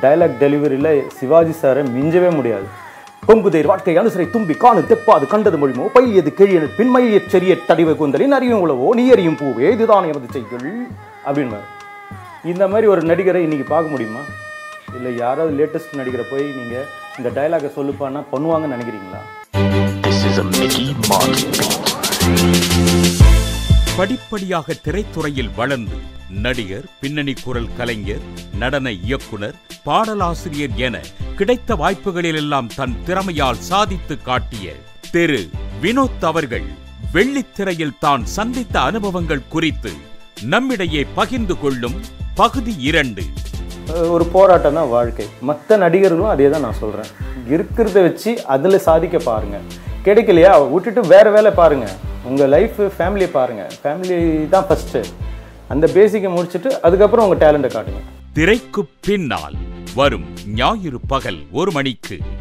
Dialogue டெலிவரியில் Sivaji சாரை மிஞ்சவே முடியாது கொங்குதேர் வாழ்க்கை அனுசரை தும்பி காணு தெப்பாது கண்டது மொழிமோ பையது கிழியனு பின்மைய செறிய தடிவ கூந்தலின் அறியும் உளவோ நீ அறியும் பூவே இதுதான் எமது செய்கள் அப்படின்பாரு இந்த மாதிரி ஒரு நடிகரை இன்னைக்கு பார்க்க முடியுமா இல்லை யாராவது லேட்டஸ்ட் நடிகரை போய் நீங்கள் இந்த டைலாகை சொல்லுப்பான்னா பண்ணுவாங்கன்னு நினைக்கிறீங்களா This is a Mickey Mouse beat. படிப்படியாக திரைத்துறையில் வளர்ந்து நடிகர் பின்னணி குரல் கலைஞர் நடன இயக்குனர் பாடலாசிரியர் என கிடைத்த வாய்ப்புகளிலெல்லாம் தன் திறமையால் சாதித்து காட்டிய திரு வினோத் அவர்கள் வெள்ளித்திரையில் தான் சந்தித்த அனுபவங்கள் குறித்து நம்மிடையே பகிர்ந்து கொள்ளும் பகுதி இரண்டு அஹ் ஒரு போராட்டம் தான் வாழ்க்கை மற்ற நடிகர்களும் அதே தான் நான் சொல்கிறேன் இருக்கிறத வச்சு அதில் சாதிக்க பாருங்க கிடைக்கலையா விட்டுட்டு வேற வேலை பாருங்க உங்கள் லைஃப் ஃபேமிலியை பாருங்க ஃபேமிலி தான் ஃபஸ்ட்டு அந்த பேசிக்கை முடிச்சுட்டு அதுக்கப்புறம் உங்கள் டேலண்ட்டை காட்டுங்க திரைக்கு பின்னால் வரும் ஞாயிறு பகல் ஒரு மணிக்கு